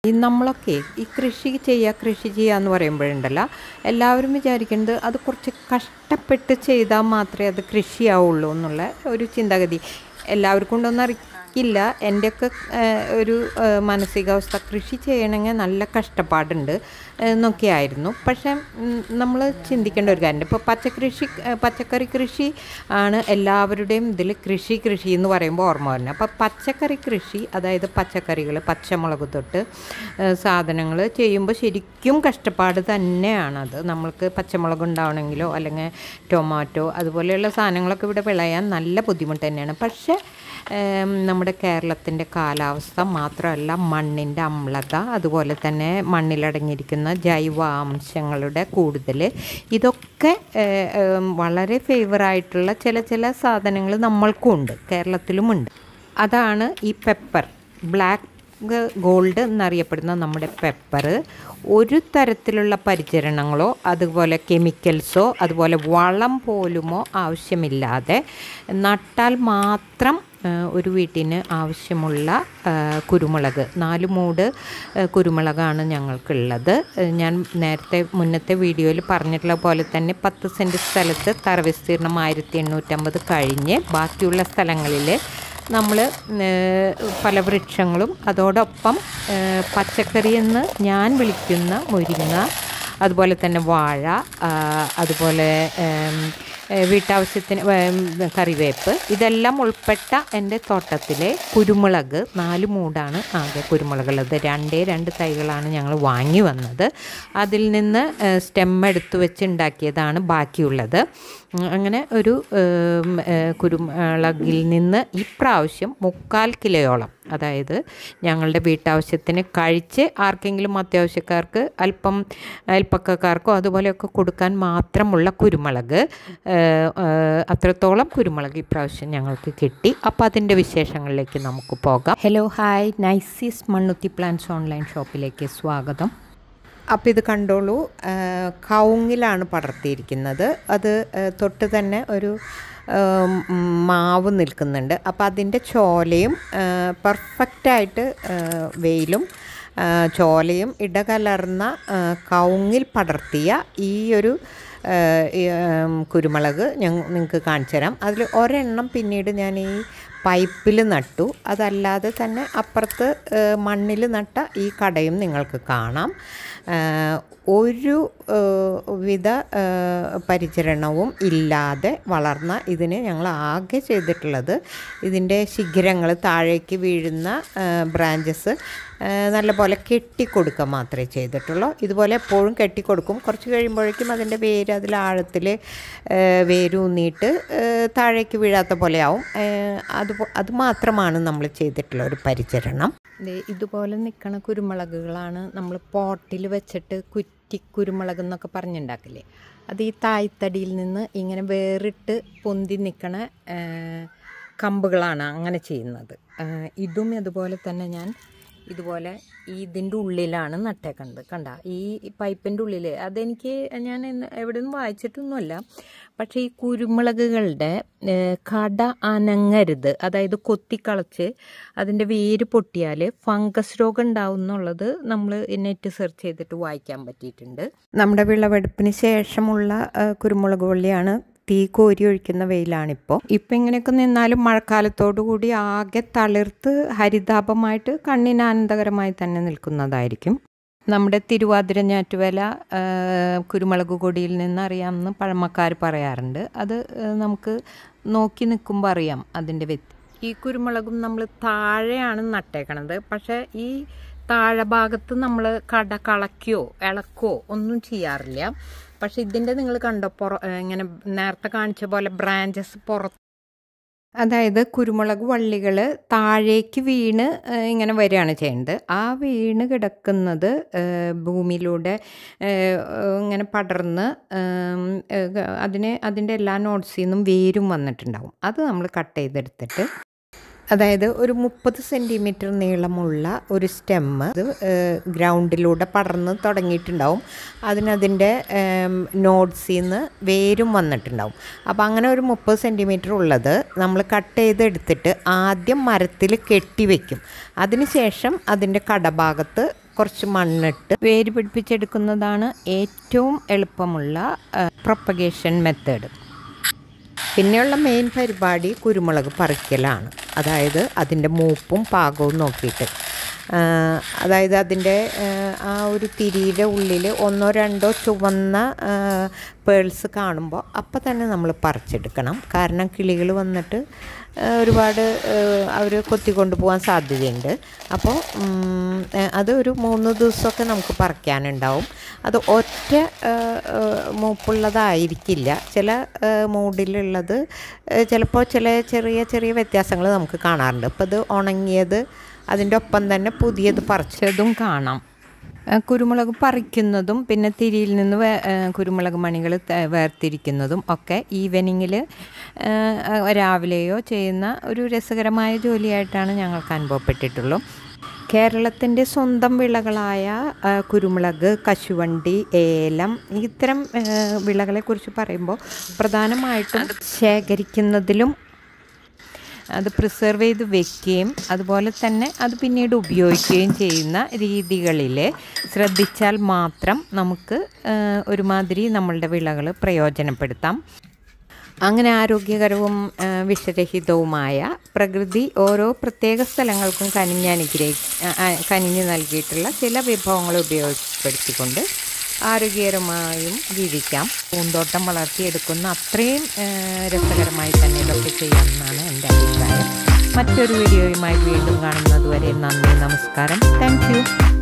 ഈ നമ്മളൊക്കെ ഈ കൃഷി ചെയ്യുക കൃഷി ചെയ്യുക എന്ന് പറയുമ്പോഴുണ്ടല്ലോ എല്ലാവരും വിചാരിക്കുന്നത് അത് കുറച്ച് കഷ്ടപ്പെട്ട് ചെയ്താൽ മാത്രമേ അത് കൃഷിയാവുള്ളൂ എന്നുള്ള ഒരു ചിന്താഗതി എല്ലാവർക്കും കൊണ്ടൊന്നും അറിയില്ല എൻ്റെയൊക്കെ ഏഹ്, ഒരു ഏഹ്, മാനസികാവസ്ഥ കൃഷി ചെയ്യണമെങ്കിൽ നല്ല കഷ്ടപ്പാടുണ്ട് എന്നൊക്കെയായിരുന്നു പക്ഷേ നമ്മൾ ചിന്തിക്കേണ്ട ഒരു കാര്യം ഇപ്പോൾ പച്ചക്കൃഷി ഏഹ്, പച്ചക്കറി കൃഷി ആണ് എല്ലാവരുടെയും ഇതിൽ കൃഷി കൃഷി എന്ന് പറയുമ്പോൾ ഓർമ്മ വരുന്നത് അപ്പോൾ പച്ചക്കറി കൃഷി അതായത് പച്ചക്കറികൾ പച്ചമുളക് തൊട്ട് സാധനങ്ങൾ ചെയ്യുമ്പോൾ ശരിക്കും കഷ്ടപ്പാട് തന്നെയാണത് നമ്മൾക്ക് പച്ചമുളക് ഉണ്ടാവണമെങ്കിലോ അല്ലെങ്കിൽ ടൊമാറ്റോ അതുപോലെയുള്ള സാധനങ്ങളൊക്കെ ഇവിടെ വിളയാൻ നല്ല ബുദ്ധിമുട്ട് തന്നെയാണ് പക്ഷേ ഏം, നമ്മുടെ കേരളത്തിൻ്റെ കാലാവസ്ഥ മാത്രമല്ല മണ്ണിൻ്റെ അമ്ലത അതുപോലെ തന്നെ മണ്ണിലടങ്ങിയിരിക്കുന്ന ജൈവാംശങ്ങളുടെ കൂടുതൽ ഇതൊക്കെ ഏ, ഏം, വളരെ ഫേവറായിട്ടുള്ള ചില ചില സാധനങ്ങൾ നമ്മൾക്കും ഉണ്ട് കേരളത്തിലുമുണ്ട് അതാണ് ഈ പെപ്പർ ബ്ലാക്ക് ഗോൾഡ് എന്നറിയപ്പെടുന്ന നമ്മുടെ പെപ്പർ ഒരു തരത്തിലുള്ള പരിചരണങ്ങളോ അതുപോലെ കെമിക്കൽസോ അതുപോലെ വളം പോലുമോ ആവശ്യമില്ലാതെ നട്ടാൽ മാത്രം ആ, ഒരു വീട്ടിന് ആവശ്യമുള്ള ആ, കുരുമുളക് നാല് മൂട് ആ, കുരുമുളകാണ് ഞങ്ങൾക്കുള്ളത് ആ, ഞാൻ നേരത്തെ മുന്നത്തെ വീഡിയോയിൽ പറഞ്ഞിട്ടുള്ള പോലെ തന്നെ പത്ത് സെൻറ്റ് സ്ഥലത്ത് തറവിസ്തീർണം ആയിരത്തി എണ്ണൂറ്റമ്പത് കഴിഞ്ഞ് ബാക്കിയുള്ള സ്ഥലങ്ങളിൽ നമ്മൾ പല വൃക്ഷങ്ങളും അതോടൊപ്പം ഏഹ്, പച്ചക്കറി എന്ന് ഞാൻ വിളിക്കുന്ന മുരിങ്ങ അതുപോലെ തന്നെ വാഴ ആ, അതുപോലെ ഏം, ഏഹ്, വീട്ടാവശ്യത്തിന് ഏം, കറിവേപ്പ് ഇതെല്ലാം ഉൾപ്പെട്ട എൻ്റെ തോട്ടത്തിലെ കുരുമുളക് നാല് മൂടാണ് ആകെ കുരുമുളകുള്ളത് രണ്ടേ രണ്ട് തൈകളാണ് ഞങ്ങൾ വാങ്ങി വന്നത് അതിൽ നിന്ന് സ്റ്റെം എടുത്ത് വെച്ച് ഉണ്ടാക്കിയതാണ് ബാക്കിയുള്ളത് ഉം, അങ്ങനെ ഒരു ഏം, ഏഹ്, കുരുമുളകിൽ നിന്ന് ഇപ്രാവശ്യം മുക്കാൽ കിലോയോളം അതായത് ഞങ്ങളുടെ വീട്ടാവശ്യത്തിന് കഴിച്ച് ആർക്കെങ്കിലും അത്യാവശ്യക്കാർക്ക് അല്പം അയൽപ്പക്കക്കാർക്കോ അതുപോലെയൊക്കെ കൊടുക്കാൻ മാത്രമുള്ള കുരുമുളക് ഏഹ്, ഏഹ്, അത്രത്തോളം കുരുമുളക് ഇപ്രാവശ്യം ഞങ്ങൾക്ക് കിട്ടി അപ്പോൾ അതിൻ്റെ വിശേഷങ്ങളിലേക്ക് നമുക്ക് പോകാം ഹലോ ഹായ് നൈസീസ് മണ്ണുത്തി പ്ലാന്റ്സ് ഓൺലൈൻ ഷോപ്പിലേക്ക് സ്വാഗതം അപ്പോൾ ഇത് കണ്ടോളൂ ആ, കവുങ്ങിലാണ് പടർത്തിയിരിക്കുന്നത് അത് ആ, തൊട്ട് തന്നെ ഒരു ആ, മാവ് നിൽക്കുന്നുണ്ട് അപ്പോൾ അതിൻ്റെ ചോലയും പെർഫെക്റ്റായിട്ട് വെയിലും ആ, ചോലയും ഇടകലർന്ന ആ, കവുങ്ങിൽ പടർത്തിയ ഈ ഒരു ആ, ഈ, ആം, കുരുമുളക് ഞങ്ങൾ നിങ്ങൾക്ക് കാണിച്ചു തരാം അതിൽ ഒരെണ്ണം പിന്നീട് ഞാൻ ഈ പൈപ്പിൽ നട്ടു അതല്ലാതെ തന്നെ അപ്പുറത്ത് മണ്ണിൽ നട്ട ഈ കടയും നിങ്ങൾക്ക് കാണാം ആ, ഒരു ആ, വിധ ആ, പരിചരണവും ഇല്ലാതെ വളർന്ന ഇതിന് ഞങ്ങൾ ആകെ ചെയ്തിട്ടുള്ളത് ഇതിൻ്റെ ശിഖരങ്ങൾ താഴേക്ക് വീഴുന്ന ബ്രാഞ്ചസ് നല്ലപോലെ കെട്ടിക്കൊടുക്കുക മാത്രമേ ചെയ്തിട്ടുള്ളൂ ഇതുപോലെ എപ്പോഴും കെട്ടിക്കൊടുക്കും കുറച്ച് കഴിയുമ്പോഴേക്കും അതിൻ്റെ വേര് അതിൽ ആഴത്തിൽ വേരൂന്നിയിട്ട് ആ, താഴേക്ക് വീഴാത്ത പോലെയാവും ആ, അത് പോ- അത് മാത്രമാണ് നമ്മൾ ചെയ്തിട്ടുള്ള ഒരു പരിചരണം ദേ ഇതുപോലെ നിൽക്കണ കുരുമുളകുകളാണ് നമ്മൾ പോട്ടിൽ വെച്ചിട്ട് കുറ്റി കുരുമുളക് എന്നൊക്കെ പറഞ്ഞുണ്ടാക്കില്ലേ അത് ഈ തായ്തടിയിൽ നിന്ന് ഇങ്ങനെ വേറിട്ട് പൊന്തി നിൽക്കണ ആ, കമ്പുകളാണ് അങ്ങനെ ചെയ്യുന്നത് ആ, ഇതും അതുപോലെ തന്നെ ഞാൻ ഇതുപോലെ ഈ ഇതിൻ്റെ ഉള്ളിലാണ് നട്ടേക്കുന്നത് കണ്ട ഈ പൈപ്പിൻ്റെ ഉള്ളിൽ അതെനിക്ക് ഞാൻ ഇന്ന് എവിടെ നിന്നും വായിച്ചിട്ടൊന്നുമല്ല പക്ഷേ ഈ കുരുമുളകുകളുടെ ഏഹ്, കട അനങ്ങരുത് അതായത് കൊത്തിക്കളച്ച് അതിൻ്റെ വേര് പൊട്ടിയാൽ ഫംഗസ് രോഗം ഉണ്ടാവും എന്നുള്ളത് നമ്മൾ നെറ്റ് സെർച്ച് ചെയ്തിട്ട് വായിക്കാൻ പറ്റിയിട്ടുണ്ട് നമ്മുടെ വിളവെടുപ്പിന് ശേഷമുള്ള ഏഹ്, കുരുമുളക് വള്ളിയാണ് തീ കോരി ഒഴിക്കുന്ന വെയിലാണിപ്പോൾ ഇപ്പം ഇങ്ങനെയൊക്കെ നിന്നാലും മഴക്കാലത്തോടു കൂടി ആകെ തളിർത്ത് ഹരിതാപമായിട്ട് കണ്ണിന് ആനന്ദകരമായി തന്നെ നിൽക്കുന്നതായിരിക്കും നമ്മുടെ തിരുവാതിര ഞാറ്റുവേല ആ, കുരുമുളക് കൊടിയിൽ നിന്ന് അറിയാമെന്ന് പഴമക്കാർ പറയാറുണ്ട് അത് ആ, നമുക്ക് നോക്കി നിൽക്കുമ്പോൾ അറിയാം അതിൻ്റെ വ്യത്യ ഈ കുരുമുളകും നമ്മൾ താഴെയാണ് നട്ടേക്കണത് പക്ഷേ ഈ താഴെ ഭാഗത്ത് നമ്മൾ കട കളക്കുകയോ ഇളക്കുകയോ ഒന്നും ചെയ്യാറില്ല പക്ഷെ ഇതിൻ്റെ നിങ്ങൾ കണ്ടോ പുറ ഇങ്ങനെ നേരത്തെ കാണിച്ച പോലെ ബ്രാഞ്ചസ് പുറത്ത് അതായത് കുരുമുളക് വള്ളികൾ താഴേക്ക് വീണ് ഏഹ്, ഇങ്ങനെ വരികയാണ് ചെയ്യുന്നത് ആ വീണ് കിടക്കുന്നത് ഏഹ്, ഭൂമിയിലൂടെ ഏഹ്, ഇങ്ങനെ പടർന്ന് ഏം, ഏഹ്, അതിന് അതിൻ്റെ എല്ലാ നോട്ട്സിൽ നിന്നും വേരും വന്നിട്ടുണ്ടാവും അത് നമ്മൾ കട്ട് ചെയ്തെടുത്തിട്ട് അതായത് ഒരു മുപ്പത് സെൻറ്റിമീറ്റർ നീളമുള്ള ഒരു സ്റ്റെമ്മ് അത് ഗ്രൗണ്ടിലൂടെ പടർന്ന് തുടങ്ങിയിട്ടുണ്ടാവും അതിനതിൻ്റെ നോട്ട്സിൽ നിന്ന് വേരും വന്നിട്ടുണ്ടാവും അപ്പോൾ അങ്ങനെ ഒരു മുപ്പത് സെൻറ്റിമീറ്റർ ഉള്ളത് നമ്മൾ കട്ട് ചെയ്തെടുത്തിട്ട് ആദ്യം മരത്തിൽ കെട്ടി വയ്ക്കും അതിനുശേഷം അതിൻ്റെ കടഭാഗത്ത് കുറച്ച് മണ്ണിട്ട് വേര് പിടിപ്പിച്ചെടുക്കുന്നതാണ് ഏറ്റവും എളുപ്പമുള്ള പ്രൊപ്പഗേഷൻ മെത്തേഡ് പിന്നെയുള്ള മെയിൻ പരിപാടി കുരുമുളക് പറിക്കലാണ് അതായത് അതിൻ്റെ മൂപ്പും പാകവും നോക്കിയിട്ട് ആ, അതായത് അതിൻ്റെ ആ, ആ ഒരു തിരിയുടെ ഉള്ളിൽ ഒന്നോ രണ്ടോ ചുവന്ന പേൾസ് കാണുമ്പോൾ അപ്പം തന്നെ നമ്മൾ പറിച്ചെടുക്കണം കാരണം കിളികൾ വന്നിട്ട് ആ, ഒരുപാട് അവർ കൊത്തിക്കൊണ്ട് പോകാൻ സാധ്യതയുണ്ട് അപ്പോൾ ഉം, ആ, അത് ഒരു മൂന്ന് ദിവസമൊക്കെ നമുക്ക് പറിക്കാനുണ്ടാവും അത് ഒറ്റ ആ, ആ, മൂപ്പുള്ളതായിരിക്കില്ല ചില ആ, മൂഡിലുള്ളത് ചിലപ്പോൾ ചില ചെറിയ ചെറിയ വ്യത്യാസങ്ങൾ നമുക്ക് കാണാറുണ്ട് ഇപ്പോൾ ഇത് ഉണങ്ങിയത് അതിൻ്റെ ഒപ്പം തന്നെ പുതിയത് പറിച്ചതും കാണാം ആ, കുരുമുളക് പറിക്കുന്നതും പിന്നെ തിരിയിൽ നിന്ന് വേ ആ, കുരുമുളക് മണികൾ വേർതിരിക്കുന്നതും ഒക്കെ ഈവനിങ്ങിൽ രാവിലെയോ ചെയ്യുന്ന ഒരു രസകരമായ ജോലിയായിട്ടാണ് ഞങ്ങൾക്ക് അനുഭവപ്പെട്ടിട്ടുള്ളൂ കേരളത്തിൻ്റെ സ്വന്തം വിളകളായ ആ, കുരുമുളക് കശുവണ്ടി ഏലം ഇത്തരം ആ, വിളകളെക്കുറിച്ച് പറയുമ്പോൾ പ്രധാനമായിട്ടും ശേഖരിക്കുന്നതിലും അത് പ്രിസർവ് ചെയ്ത് വെക്കുകയും അതുപോലെ തന്നെ അത് പിന്നീട് ഉപയോഗിക്കുകയും ചെയ്യുന്ന രീതികളിൽ ശ്രദ്ധിച്ചാൽ മാത്രം നമുക്ക് ആ, ഒരുമാതിരി നമ്മളുടെ വിളകൾ പ്രയോജനപ്പെടുത്താം അങ്ങനെ ആരോഗ്യകരവും ആ, വിഷരഹിതവുമായ പ്രകൃതി ഓരോ പ്രത്യേക സ്ഥലങ്ങൾക്കും കനിഞ്ഞ് അനുഗ്രഹി ആ, ആ, കനിഞ്ഞ് നൽകിയിട്ടുള്ള ചില വിഭവങ്ങൾ ഉപയോഗപ്പെടുത്തിക്കൊണ്ട് ആരോഗ്യകരമായും ജീവിക്കാം പൂന്തോട്ടം വളർത്തിയെടുക്കുന്ന അത്രയും ആ, രസകരമായി തന്നെ ഇതൊക്കെ ചെയ്യാമെന്നാണ് എൻ്റെ അഭിപ്രായം മറ്റൊരു വീഡിയോയുമായി വീണ്ടും കാണുന്നത് വരെ നന്ദി നമസ്കാരം താങ്ക് യു